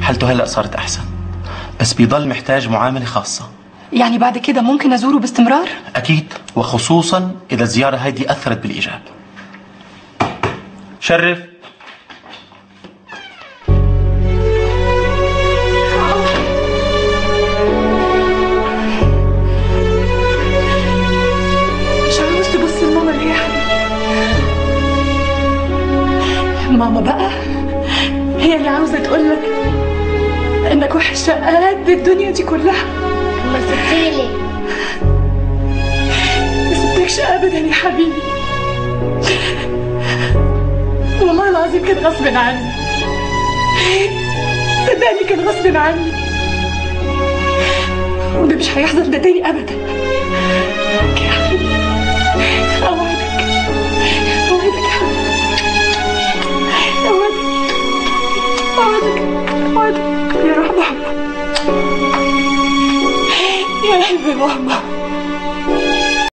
حالته هلا صارت احسن بس بيضل محتاج معامله خاصه يعني بعد كده ممكن ازوره باستمرار اكيد وخصوصا اذا الزياره هيدي اثرت بالايجاب شرف مش عاوز تبص لماما ليه يا حبيبي ماما بقى هي اللي عاوزه تقول لك انك وحشه قد الدنيا دي كلها ما سبتيلي ما سبتكش ابدا يا حبيبي والله العظيم كان غصب عني صدقني كان غصب عني وده مش هيحصل ده تاني ابدا يا حبيبي اوعدك اوعدك يا حبيبي اوعدك اوعدك اوعدك يا رحمة يا قلبي ماما